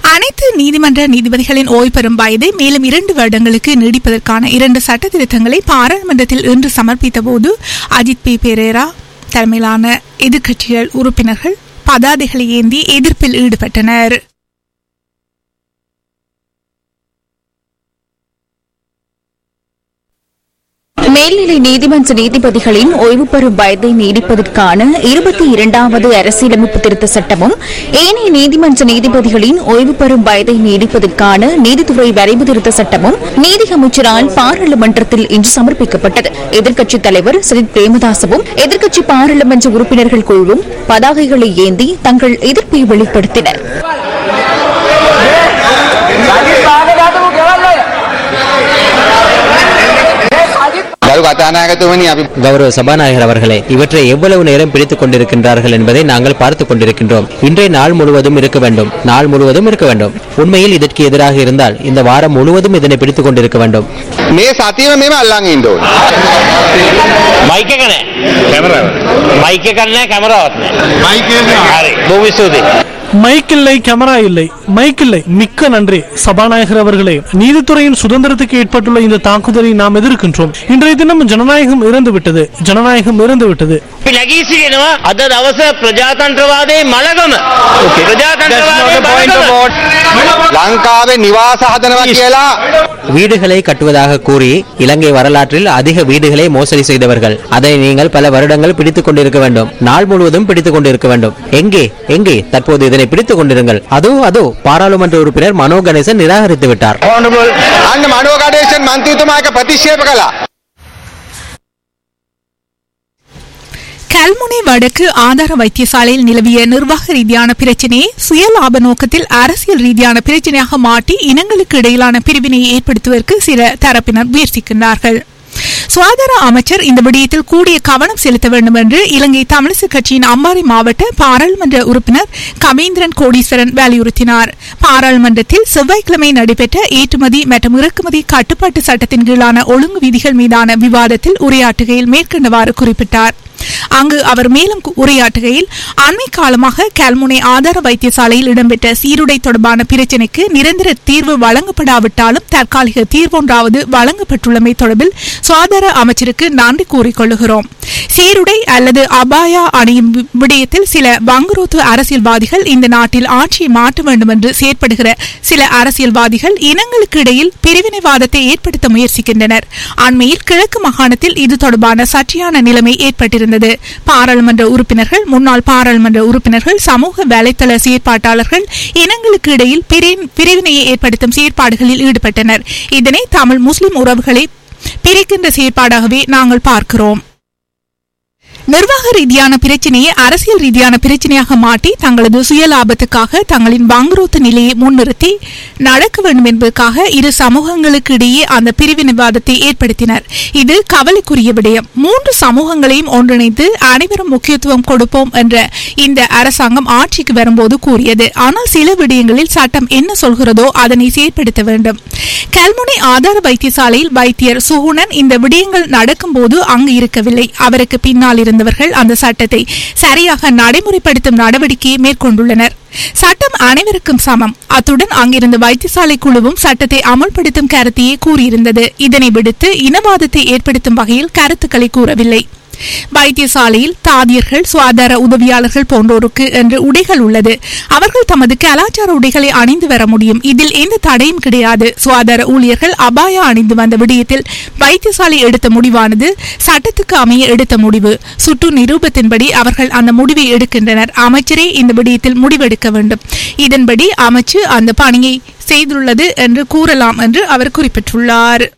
அனைத்து நீதிமன்ற நீதிபதிகளின் ஓய்வு பெறும் வயதை மேலும் இரண்டு வருடங்களுக்கு நீடிப்பதற்கான இரண்டு சட்ட திருத்தங்களை பாராளுமன்றத்தில் இன்று சமர்ப்பித்த போது அஜித் பி பெரேரா தலைமையிலான எதிர்க்கட்சிகள் உறுப்பினர்கள் பதாதைகளை ஏந்தி எதிர்ப்பில் ஈடுபட்டனர் மேல்நிலை நீதிமன்ற நீதிபதிகளின் ஓய்வு பெறும் வயதை நீடிப்பதற்கான இருபத்தி இரண்டாவது அரசியலமைப்பு திருத்த சட்டமும் ஏனைய நீதிமன்ற நீதிபதிகளின் ஓய்வு பெறும் வயதை நீடிப்பதற்கான நீதித்துறை வரைவு திருத்த சட்டமும் நீதி அமைச்சரால் பாராளுமன்றத்தில் இன்று சமர்ப்பிக்கப்பட்டது எதிர்க்கட்சித் தலைவர் சஜித் பிரேமதாசவும் எதிர்க்கட்சி பாராளுமன்ற உறுப்பினர்கள் குழுவும் பதாகைகளை ஏந்தி தங்கள் எதிர்ப்பை வெளிப்படுத்தினர் ගරු කතානායකතුමනි අපි கௌரவ சபாநாயகர் அவர்களே இவற்றை எவ்வளவு நேரம் பிடித்துக் கொண்டிருக்கின்றார்கள் என்பதை நாங்கள் பார்த்துக் கொண்டிருக்கின்றோம் இன்றைய நாள் முழுவதும் இருக்க வேண்டும் நாள் முழுவதும் இருக்க வேண்டும் உண்மையில் இதற்கு எதிராக இருந்தால் இந்த வாரம் முழுவதும் இதனை பிடித்துக் கொண்டிருக்க வேண்டும் මේ සතියම මෙම අල්ලන් ඉන්න ඕනේ. මයික එක නෑ කැමරාව මයික එකක් නෑ කැමරාවක් නෑ හරි බොහොම ස්තුතියි மைக் இல்லை கேமரா இல்லை மைக் இல்லை மிக்க நன்றி சபாநாயகர் அவர்களே நீதித்துறையின் சுதந்திரத்துக்கு ஏற்பட்டுள்ள இந்த தாக்குதலை நாம் எதிர்க்கின்றோம் இன்றைய தினம் ஜனநாயகம் இறந்து விட்டது ஜனநாயகம் இறந்து விட்டது අපි නැගී සිටිනවා අද දවස ප්‍රජාතන්ත්‍රවාදයේ මළගම ප්‍රජාතන්ත්‍රවාදයේ බලගම ලංකාවේ නිවාස හදනවා කියලා வீடுகளை கட்டுவதாக கூறி இலங்கை வரலாற்றில் அதிக வீடுகளை மோசடி செய்தவர்கள் அதை நீங்கள் பல வருடங்கள் பிடித்துக் கொண்டிருக்க வேண்டும் நாள் முழுவதும் பிடித்துக் கொண்டிருக்க வேண்டும் எங்கே எங்கே தற்போது இதனை பிடித்துக் கொண்டிருங்கள் அதோ அதோ பாராளுமன்ற உறுப்பினர் மனோ கணேசன் நிராகரித்து விட்டார் අන්න මනෝ ගණේෂන් මන්ත්‍රීතුමා එක ප්‍රතික්ෂේප කළා. கல்முனை வடக்கு ஆதார வைத்தியசாலையில் நிலவிய நிர்வாக ரீதியான பிரச்சினையை சுயலாப நோக்கத்தில் அரசியல் ரீதியான பிரச்சனையாக மாற்றி இனங்களுக்கு இடையிலான பிரிவினையை ஏற்படுத்துவதற்கு சில தரப்பினர் முயற்சிக்கின்றார்கள் சுகாதார அமைச்சர் இந்த விடயத்தில் கூடிய கவனம் செலுத்த வேண்டும் என்று இலங்கை தமிழிசை கட்சியின் அம்பாறை மாவட்ட பாராளுமன்ற உறுப்பினர் கமேந்திரன் கோடீஸ்வரன் வலியுறுத்தினார் பாராளுமன்றத்தில் செவ்வாய்க்கிழமை நடைபெற்ற ஏற்றுமதி மற்றும் இறக்குமதி கட்டுப்பாட்டு சட்டத்தின் கீழான ஒழுங்கு விதிகள் மீதான விவாதத்தில் உரையாற்றுகையில் மேற்கண்டவாறு குறிப்பிட்டார் அங்கு அவர் மேலும் கு- உரையாற்றுகையில் அண்மை காலமாக கல்முனை ஆதார வைத்தியசாலையில் இடம்பெற்ற சீருடை தொடர்பான பிரச்சினைக்கு நிரந்தர தீர்வு வழங்கப்படாவிட்டாலும் தற்காலிக தீர்வொன்றாவது வழங்கப்பட்டுள்ளமை தொடர்பில் சுகாதார அமைச்சருக்கு நன்றி கூறிக்கொள்ளுகிறோம் சீருடை அல்லது அபாயா அணியும் வி- விடயத்தில் சில வங்குரோத்து அரசியல்வாதிகள் இந்த நாட்டில் ஆட்சியை மாற்ற வேண்டும் என்று செயற்படுகிற சில அரசியல்வாதிகள் இனங்களுக்கு இடையில் பிரிவினைவாதத்தை ஏற்படுத்த முயற்சிக்கின்றனர் அண்மையில் கிழக்கு மாகாணத்தில் இது தொடர்பான சர்ச்சையான நிலைமை ஏற்பட்டிருந்தது பாராளுமன்ற உறுப்பினர்கள் முன்னாள் பாராளுமன்ற உறுப்பினர்கள் சமூக வலைத்தள செயற்பாட்டாளர்கள் இனங்களுக்கு இடையில் பிரி- பிரிவினையை ஏற்படுத்தும் செயற்பாடுகளில் ஈடுபட்டனர் இதனை தமிழ் முஸ்லிம் உறவுகளை பிரிக்கின்ற செயற்பாடாகவே நாங்கள் பார்க்கிறோம் நிர்வாக ரீதியான பிரச்சனையை அரசியல் ரீதியான பிரச்சனையாக மாற்றி தங்களது சுய லாபத்துக்காக தங்களின் வங்குரோத்து நிலையை முன்னிறுத்தி நடக்க வேண்டும் என்பதற்காக இரு சமூகங்களுக்கு இடையே அந்த பிரிவினைவாதத்தை ஏற்படுத்தினர் இது கவலைக்குரிய விடயம் மூன்று சமூகங்களையும் ஒன்றிணைத்து அனைவரும் முக்கியத்துவம் கொடுப்போம் என்ற இந்த அரசாங்கம் ஆட்சிக்கு வரும்போது கூறியது ஆனால் சில விடயங்களில் சட்டம் என்ன சொல்கிறதோ அதனை செயற்படுத்த வேண்டும் கல்முனை ஆதார வைத்தியசாலையில் வைத்தியர் சுகுணன் இந்த விடயங்கள் நடக்கும்போது அங்கு இருக்கவில்லை அவருக்கு பின்னால் இருந்தவர்கள் அந்த சட்டத்தை சரியாக நடைமுறைப்படுத்தும் நடவடிக்கையை மேற்கொண்டுள்ளனர் சட்டம் அனைவருக்கும் சமம் அத்துடன் அங்கிருந்த வைத்தியசாலை குழுவும் சட்டத்தை அமல்படுத்தும் கருத்தையே கூறியிருந்தது இதனை விடுத்து இனவாதத்தை ஏற்படுத்தும் வகையில் கருத்துக்களை கூறவில்லை வைத்தியசாலையில் தாதியர்கள் சுகாதார உதவியாளர்கள் போன்றோருக்கு என்று உடைகள் உள்ளது அவர்கள் தமது கலாச்சார உடைகளை அணிந்து வர முடியும் இதில் எந்த தடையும் கிடையாது சுகாதார ஊழியர்கள் அபாயா அணிந்து வந்த விடயத்தில் வைத்தியசாலை எடுத்த முடிவானது சட்டத்துக்கு அமைய எடுத்த முடிவு சுற்று நிரூபத்தின்படி அவர்கள் அந்த முடிவை எடுக்கின்றனர் அமைச்சரே இந்த விடயத்தில் முடிவெடுக்க வேண்டும் இதன்படி அமைச்சு அந்த பணியை செய்துள்ளது என்று கூறலாம் என்று அவர் குறிப்பிட்டுள்ளார்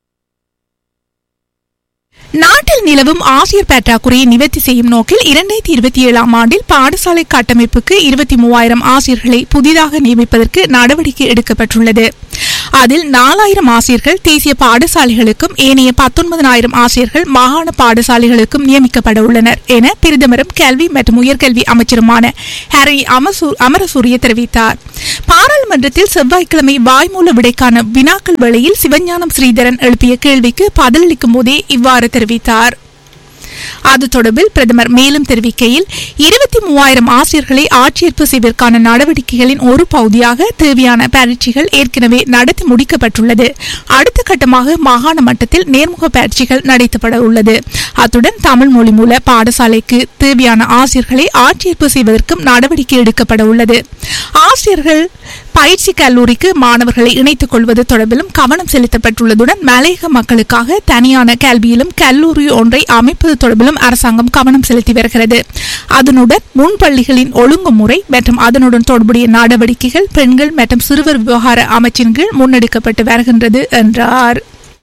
நாட்டில் நிலவும் ஆசிரியர் பற்றாக்குறையை நிவர்த்தி செய்யும் நோக்கில் இரண்டாயிரத்தி இருபத்தி ஏழாம் ஆண்டில் பாடசாலை கட்டமைப்புக்கு இருபத்தி மூவாயிரம் ஆசிரியர்களை புதிதாக நியமிப்பதற்கு நடவடிக்கை எடுக்கப்பட்டுள்ளது அதில் நாலாயிரம் ஆசிரியர்கள் தேசிய பாடசாலைகளுக்கும் ஏனைய பத்தொன்பதனாயிரம் ஆசிரியர்கள் மாகாண பாடசாலைகளுக்கும் நியமிக்கப்பட உள்ளனர் என பிரதமரும் கல்வி மற்றும் உயர்கல்வி அமைச்சருமான ஹரி அமசூ அமரசூரிய தெரிவித்தார் பாராளுமன்றத்தில் செவ்வாய்க்கிழமை வாய்மூல விடைக்கான வினாக்கள் வேளையில் சிவஞானம் ஸ்ரீதரன் எழுப்பிய கேள்விக்கு பதிலளிக்கும் போதே இவ்வாறு தெரிவித்தார் அது தொடர்பில் பிரதமர் மேலும் தெரிவிக்கையில் இருபத்தி மூவாயிரம் ஆசிரியர்களை ஆட்சேர்ப்பு செய்வதற்கான நடவடிக்கைகளின் ஒரு பகுதியாக தேவையான பரீட்சைகள் ஏற்கனவே நடத்தி முடிக்கப்பட்டுள்ளது அடுத்த கட்டமாக மாகாண மட்டத்தில் நேர்முக பயிற்சிகள் நடத்தப்பட உள்ளது அத்துடன் தமிழ் மொழி மூல பாடசாலைக்கு தேவையான ஆசிரியர்களை ஆட்சேர்ப்பு செய்வதற்கும் நடவடிக்கை எடுக்கப்பட உள்ளது ஆசிரியர்கள் பயிற்சி கல்லூரிக்கு மாணவர்களை இணைத்துக் கொள்வது தொடர்பிலும் கவனம் செலுத்தப்பட்டுள்ளதுடன் மலையக மக்களுக்காக தனியான கல்வியிலும் கல்லூரி ஒன்றை அமைப்பது தொடர்பிலும் அரசாங்கம் கவனம் செலுத்தி வருகிறது அதனுடன் முன்பள்ளிகளின் ஒழுங்குமுறை மற்றும் அதனுடன் தொடர்புடைய நடவடிக்கைகள் பெண்கள் மற்றும் சிறுவர் விவகார அமைச்சின் கீழ் முன்னெடுக்கப்பட்டு வருகின்றது என்றார்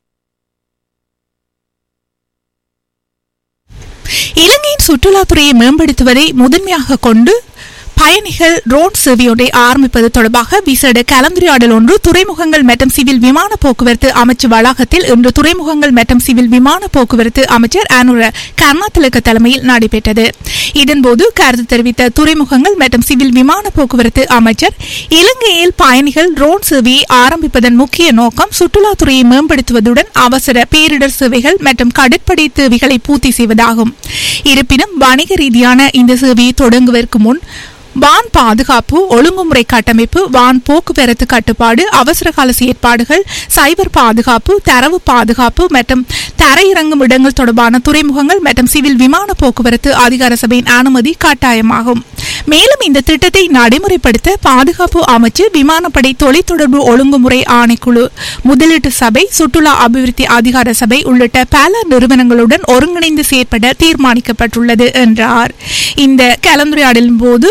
இலங்கையின் சுற்றுலாத்துறையை மேம்படுத்துவதை முதன்மையாக கொண்டு பயணிகள் ட்ரோன் சேவையொன்றை ஆரம்பிப்பது தொடர்பாக விசேட கலந்துரையாடல் ஒன்று துறைமுகங்கள் மற்றும் சிவில் விமான போக்குவரத்து அமைச்சு வளாகத்தில் இன்று துறைமுகங்கள் மற்றும் சிவில் விமான போக்குவரத்து அமைச்சர் அனுர கர்ணாதிலக தலைமையில் நடைபெற்றது இதன்போது கருத்து தெரிவித்த துறைமுகங்கள் மற்றும் சிவில் விமான போக்குவரத்து அமைச்சர் இலங்கையில் பயணிகள் ட்ரோன் சேவையை ஆரம்பிப்பதன் முக்கிய நோக்கம் சுற்றுலாத்துறையை மேம்படுத்துவதுடன் அவசர பேரிடர் சேவைகள் மற்றும் கடற்படை தேவைகளை பூர்த்தி செய்வதாகும் இருப்பினும் வணிக ரீதியான இந்த சேவையை தொடங்குவதற்கு முன் வான் பாதுகாப்பு ஒழுங்குமுறை கட்டமைப்பு வான் போக்குவரத்து கட்டுப்பாடு அவசரகால செயற்பாடுகள் சைபர் பாதுகாப்பு தரவு பாதுகாப்பு மற்றும் தரையிறங்கும் இடங்கள் தொடர்பான துறைமுகங்கள் மற்றும் சிவில் விமான போக்குவரத்து அதிகார சபையின் அனுமதி கட்டாயமாகும் மேலும் இந்த திட்டத்தை நடைமுறைப்படுத்த பாதுகாப்பு அமைச்சு விமானப்படை தொலைத்தொடர்பு ஒழுங்குமுறை ஆணைக்குழு முதலீட்டு சபை சுற்றுலா அபிவிருத்தி அதிகார சபை உள்ளிட்ட பல நிறுவனங்களுடன் ஒருங்கிணைந்து செயற்பட தீர்மானிக்கப்பட்டுள்ளது என்றார் இந்த கலந்துரையாடலின் போது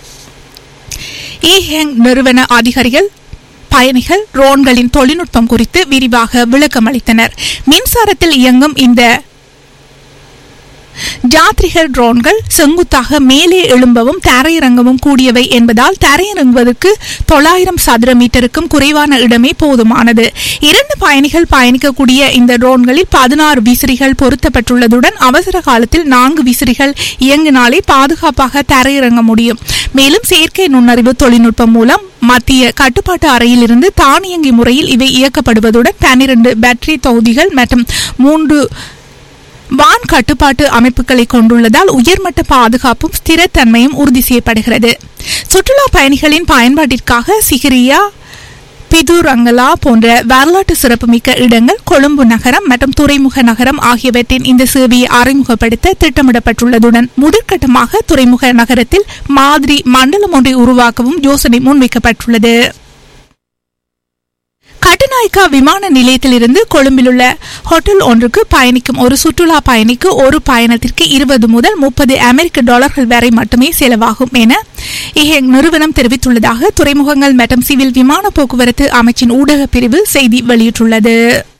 ஈஹெங் நிறுவன அதிகாரிகள் பயணிகள் ட்ரோன்களின் தொழில்நுட்பம் குறித்து விரிவாக விளக்கமளித்தனர் மின்சாரத்தில் இயங்கும் இந்த ஜாத்ரிகர் ட்ரோன்கள் செங்குத்தாக மேலே எழும்பவும் தரையிறங்கவும் கூடியவை என்பதால் தரையிறங்குவதற்கு தொள்ளாயிரம் சதுர மீட்டருக்கும் குறைவான இடமே போதுமானது இரண்டு பயணிகள் பயணிக்கக்கூடிய இந்த ட்ரோன்களில் பதினாறு விசிறிகள் பொருத்தப்பட்டுள்ளதுடன் அவசர காலத்தில் நான்கு விசிறிகள் இயங்கினாலே பாதுகாப்பாக தரையிறங்க முடியும் மேலும் செயற்கை நுண்ணறிவு தொழில்நுட்பம் மூலம் மத்திய கட்டுப்பாட்டு அறையிலிருந்து தானியங்கி முறையில் இவை இயக்கப்படுவதுடன் பன்னிரண்டு பேட்டரி தொகுதிகள் மற்றும் மூன்று வான் கட்டுப்பாட்டு அமைப்புகளை கொண்டுள்ளதால் உயர்மட்ட பாதுகாப்பும் ஸ்திரத்தன்மையும் உறுதி செய்யப்படுகிறது சுற்றுலா பயணிகளின் பயன்பாட்டிற்காக சிகிரியா பிதுரங்கலா போன்ற வரலாற்று சிறப்புமிக்க இடங்கள் கொழும்பு நகரம் மற்றும் துறைமுக நகரம் ஆகியவற்றின் இந்த சேவையை அறிமுகப்படுத்த திட்டமிடப்பட்டுள்ளதுடன் முதற்கட்டமாக துறைமுக நகரத்தில் மாதிரி மண்டலம் ஒன்றை உருவாக்கவும் யோசனை முன்வைக்கப்பட்டுள்ளது கட்டுநாயக்கா விமான நிலையத்திலிருந்து கொழும்பிலுள்ள ஹோட்டல் ஒன்றுக்கு பயணிக்கும் ஒரு சுற்றுலா பயணிக்கு ஒரு பயணத்திற்கு இருபது முதல் முப்பது அமெரிக்க டாலர்கள் வரை மட்டுமே செலவாகும் என இஹெங் நிறுவனம் தெரிவித்துள்ளதாக துறைமுகங்கள் மற்றும் சிவில் விமான போக்குவரத்து அமைச்சின் ஊடக பிரிவு செய்தி வெளியிட்டுள்ளது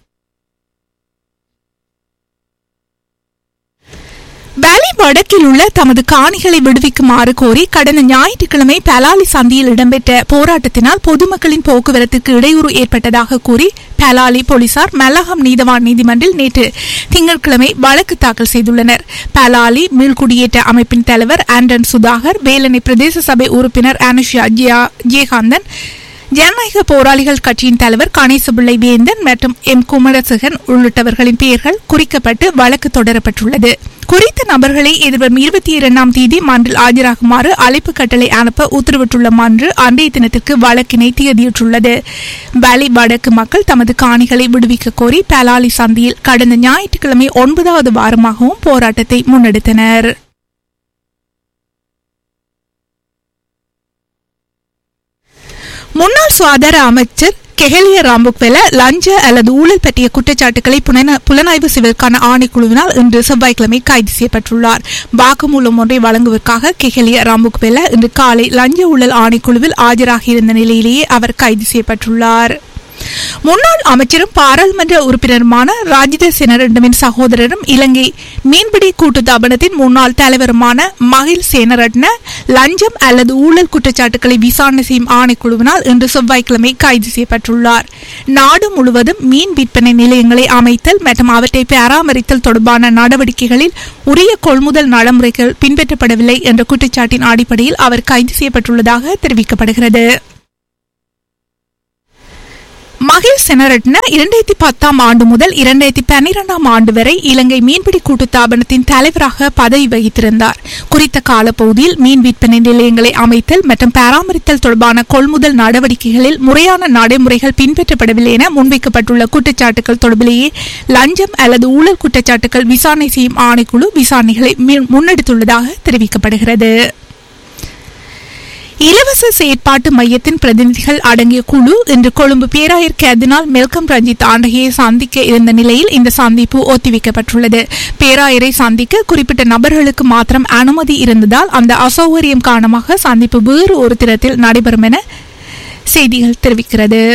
வேலி வடக்கில் உள்ள தமது காணிகளை விடுவிக்குமாறு கோரி கடந்த ஞாயிற்றுக்கிழமை பலாலி சந்தியில் இடம்பெற்ற போராட்டத்தினால் பொதுமக்களின் போக்குவரத்துக்கு இடையூறு ஏற்பட்டதாக கூறி பலாலி போலீசார் மல்லகம் நீதவான் நீதிமன்றில் நேற்று திங்கட்கிழமை வழக்கு தாக்கல் செய்துள்ளனர் பலாலி மீள்குடியேற்ற அமைப்பின் தலைவர் ஆண்டன் சுதாகர் வேலனை பிரதேச சபை உறுப்பினர் அனுஷியா ஜியா ஜெயகாந்தன் ஜனநாயக போராளிகள் கட்சியின் தலைவர் கணேசபிள்ளை வேந்தன் மற்றும் எம் குமரசகன் உள்ளிட்டவர்களின் பெயர்கள் குறிக்கப்பட்டு வழக்கு தொடரப்பட்டுள்ளது குறித்த நபர்களை எதிர்வரும் இருபத்தி இரண்டாம் தேதி மன்றில் ஆஜராகுமாறு அழைப்பு கட்டளை அனுப்ப உத்தரவிட்டுள்ள மன்று அன்றைய தினத்திற்கு வழக்கினை தேதியிட்டுள்ளது வேலி வடக்கு மக்கள் தமது காணிகளை விடுவிக்க கோரி பலாலி சந்தியில் கடந்த ஞாயிற்றுக்கிழமை ஒன்பதாவது வாரமாகவும் போராட்டத்தை முன்னெடுத்தனர் முன்னாள் சுகாதார அமைச்சர் கெஹலிய ராம்புக்வெல லஞ்ச அல்லது ஊழல் பற்றிய குற்றச்சாட்டுகளை புலன- புலனாய்வு செய்வதற்கான ஆணைக்குழுவினால் இன்று செவ்வாய்க்கிழமை கைது செய்யப்பட்டுள்ளார் வாக்குமூலம் ஒன்றை வழங்குவதற்காக கெஹலிய ராம்புக்வெல இன்று காலை லஞ்ச ஊழல் ஆணைக்குழுவில் ஆஜராகியிருந்த நிலையிலேயே அவர் கைது செய்யப்பட்டுள்ளார் முன்னாள் அமைச்சரும் பாராளுமன்ற உறுப்பினருமான ராஜித சேனரட்னவின் சகோதரரும் இலங்கை மீன்பிடி கூட்டுத்தாபனத்தின் முன்னாள் தலைவருமான மகிழ் சேனரட்ன லஞ்சம் அல்லது ஊழல் குற்றச்சாட்டுகளை விசாரணை செய்யும் ஆணைக்குழுவினால் இன்று செவ்வாய்க்கிழமை கைது செய்யப்பட்டுள்ளார் நாடு முழுவதும் மீன் விற்பனை நிலையங்களை அமைத்தல் மற்றும் அவற்றை பராமரித்தல் தொடர்பான நடவடிக்கைகளில் உரிய கொள்முதல் நடைமுறைகள் பின்பற்றப்படவில்லை என்ற குற்றச்சாட்டின் அடிப்படையில் அவர் கைது செய்யப்பட்டுள்ளதாக தெரிவிக்கப்படுகிறது மகிழ் செனரட்ன இரண்டாயிரத்தி பத்தாம் ஆண்டு முதல் இரண்டாயிரத்தி பன்னிரெண்டாம் ஆண்டு வரை இலங்கை மீன்பிடி கூட்டுத்தாபனத்தின் தலைவராக பதவி வகித்திருந்தார் குறித்த காலப்பகுதியில் மீன் விற்பனை நிலையங்களை அமைத்தல் மற்றும் பராமரித்தல் தொடர்பான கொள்முதல் நடவடிக்கைகளில் முறையான நடைமுறைகள் பின்பற்றப்படவில்லை என முன்வைக்கப்பட்டுள்ள குற்றச்சாட்டுகள் தொடர்பிலேயே லஞ்சம் அல்லது ஊழல் குற்றச்சாட்டுகள் விசாரணை செய்யும் ஆணைக்குழு விசாரணைகளை மீ- முன்னெடுத்துள்ளதாக தெரிவிக்கப்படுகிறது இலவச செயற்பாட்டு மையத்தின் பிரதிநிதிகள் அடங்கிய குழு இன்று கொழும்பு பேராயர் கேர்தினால் மெல்கம் ரஞ்சித் ஆண்டகையை சந்திக்க இருந்த நிலையில் இந்த சந்திப்பு ஒத்திவைக்கப்பட்டுள்ளது பேராயரை சந்திக்க குறிப்பிட்ட நபர்களுக்கு மாத்திரம் அனுமதி இருந்ததால் அந்த அசௌகரியம் காரணமாக சந்திப்பு வேறு ஒரு தினத்தில் நடைபெறும் என செய்திகள் தெரிவிக்கிறது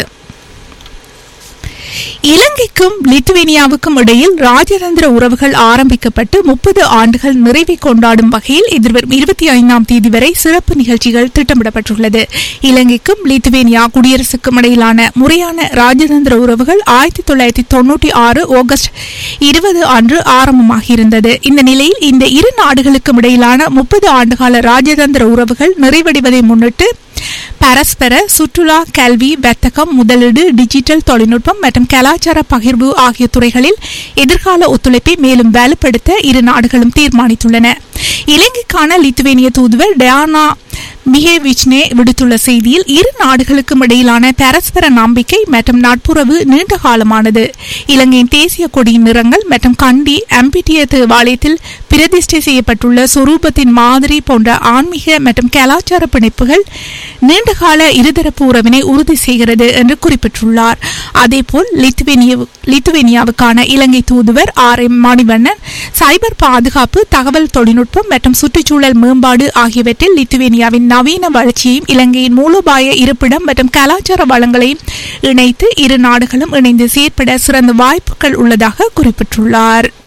இலங்கைக்கும் லித்துவேனியாவுக்கும் இடையில் ராஜதந்திர உறவுகள் ஆரம்பிக்கப்பட்டு முப்பது ஆண்டுகள் நிறைவை கொண்டாடும் வகையில் எதிர்வரும் இருபத்தி ஐந்தாம் தேதி வரை சிறப்பு நிகழ்ச்சிகள் திட்டமிடப்பட்டுள்ளது இலங்கைக்கும் லித்துவேனியா குடியரசுக்கும் இடையிலான முறையான ராஜதந்திர உறவுகள் ஆயிரத்தி தொள்ளாயிரத்தி தொன்னூற்றி ஆறு ஆகஸ்ட் இருபது அன்று ஆரம்பமாகியிருந்தது இந்த நிலையில் இந்த இரு நாடுகளுக்கும் இடையிலான முப்பது ஆண்டுகால ராஜதந்திர உறவுகள் நிறைவடைவதை முன்னிட்டு பரஸ்பர சுற்றுலா கல்வி வர்த்தகம் முதலீடு டிஜிட்டல் தொழில்நுட்பம் மற்றும் கலாச்சார பகிர்வு ஆகிய துறைகளில் எதிர்கால ஒத்துழைப்பை மேலும் வலுப்படுத்த இரு நாடுகளும் தீர்மானித்துள்ளன இலங்கைக்கான லித்துவேனிய தூதுவர் டயானா மிகேவிச்னே விடுத்துள்ள செய்தியில் இரு நாடுகளுக்கும் இடையிலான பரஸ்பர நம்பிக்கை மற்றும் நட்புறவு நீண்ட காலமானது இலங்கையின் தேசிய கொடியின் நிறங்கள் மற்றும் கண்டி அம்பிட்டிய தேவாலயத்தில் பிரதிஷ்டை செய்யப்பட்டுள்ள சொரூபத்தின் மாதிரி போன்ற ஆன்மீக மற்றும் கலாச்சார பிணைப்புகள் நீண்டகால இருதரப்பு உறவினை உறுதி செய்கிறது என்று குறிப்பிட்டுள்ளார் அதேபோல் லித்துவேனிய லித்துவேனியாவுக்கான இலங்கை தூதுவர் ஆர் எம் மணிவண்ணன் சைபர் பாதுகாப்பு தகவல் தொழில்நுட்பம் மற்றும் சுற்றுச்சூழல் மேம்பாடு ஆகியவற்றில் லித்துவேனியாவின் நவீன வளர்ச்சியையும் இலங்கையின் மூலோபாய இருப்பிடம் மற்றும் கலாச்சார வளங்களையும் இணைத்து இரு நாடுகளும் இணைந்து செயற்பட சிறந்த வாய்ப்புகள் உள்ளதாக குறிப்பிட்டுள்ளார்